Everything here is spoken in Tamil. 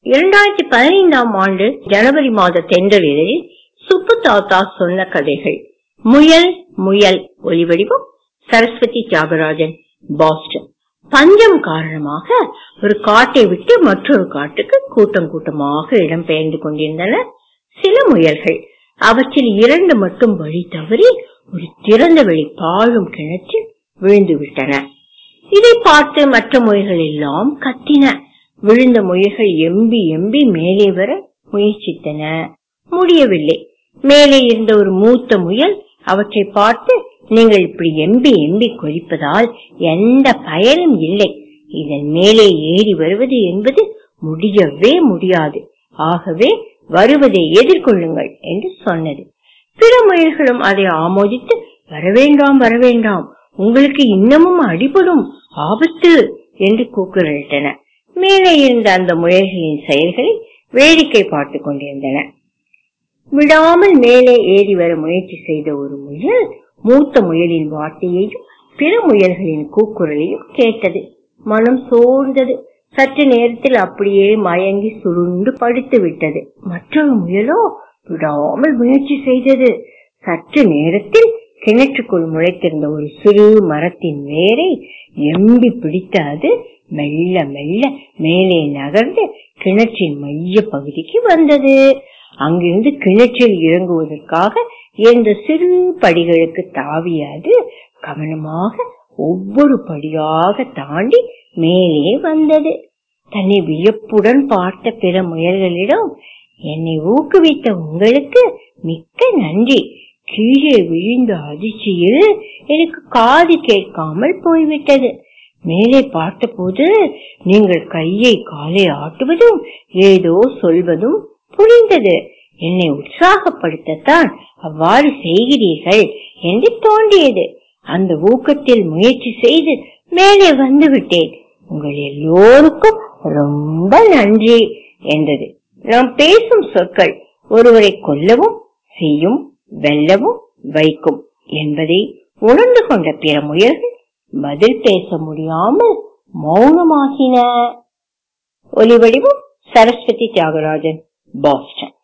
இரண்டாயிரத்தி பதினைந்தாம் ஆண்டு ஜனவரி மாத தென்றல் இதழில் சுப்பு தாத்தா சொன்ன கதைகள் முயல் முயல் ஒலிவடிவம் சரஸ்வதி தியாகராஜன் பாஸ்டன் பஞ்சம் காரணமாக ஒரு காட்டை விட்டு மற்றொரு காட்டுக்கு கூட்டம் கூட்டமாக இடம்பெயர்ந்து கொண்டிருந்தன சில முயல்கள் அவற்றில் இரண்டு மட்டும் வழி தவறி ஒரு திறந்த வெளி பாழும் கிணற்றில் விழுந்து விட்டன இதை பார்த்து மற்ற முயல்கள் எல்லாம் கத்தின விழுந்த முயல்கள் எம்பி எம்பி மேலே வர முயற்சித்தன முடியவில்லை மேலே இருந்த ஒரு மூத்த முயல் அவற்றை பார்த்து நீங்கள் இப்படி எம்பி எம்பி கொதிப்பதால் எந்த பயனும் இல்லை இதன் மேலே ஏறி வருவது என்பது முடியவே முடியாது ஆகவே வருவதை எதிர்கொள்ளுங்கள் என்று சொன்னது பிற முயல்களும் அதை ஆமோதித்து வரவேண்டாம் வரவேண்டாம் உங்களுக்கு இன்னமும் அடிபடும் ஆபத்து என்று கூக்குரலிட்டன மேலே இருந்த அந்த முயல்களின் செயல்களை வேடிக்கை பார்த்துக் கொண்டிருந்தன விடாமல் மேலே ஏறி வர முயற்சி செய்த ஒரு முயல் மூத்த முயலின் வார்த்தையையும் பிற முயல்களின் கூக்குரலையும் கேட்டது மனம் சோர்ந்தது சற்று நேரத்தில் அப்படியே மயங்கி சுருண்டு படுத்து விட்டது மற்றொரு முயலோ விடாமல் முயற்சி செய்தது சற்று நேரத்தில் கிணற்றுக்குள் முளைத்திருந்த ஒரு சிறு மரத்தின் வேரை எம்பி பிடித்த அது மெல்ல மெல்ல மேலே நகர்ந்து கிணற்றின் மைய பகுதிக்கு வந்தது அங்கிருந்து கிணற்றில் இறங்குவதற்காக எந்த சிறு படிகளுக்கு தாவியாது கவனமாக ஒவ்வொரு படியாக தாண்டி மேலே வந்தது தன்னை வியப்புடன் பார்த்த பிற முயல்களிடம் என்னை ஊக்குவித்த உங்களுக்கு மிக்க நன்றி கீழே விழுந்த அதிர்ச்சியில் எனக்கு காது கேட்காமல் போய்விட்டது மேலே பார்த்தபோது நீங்கள் கையை காலை ஆட்டுவதும் ஏதோ சொல்வதும் புரிந்தது என்னை உற்சாகப்படுத்தத்தான் அவ்வாறு செய்கிறீர்கள் என்று தோன்றியது அந்த ஊக்கத்தில் முயற்சி செய்து மேலே வந்து விட்டேன் உங்கள் எல்லோருக்கும் ரொம்ப நன்றி என்றது நாம் பேசும் சொற்கள் ஒருவரை கொல்லவும் செய்யும் வெல்லவும் வைக்கும் என்பதை உணர்ந்து கொண்ட பிற முயல்கள் பதில் பேச முடியாமல் மௌனமாகின ஒலிவடிவம் சரஸ்வதி தியாகராஜன் பாஸ்டன்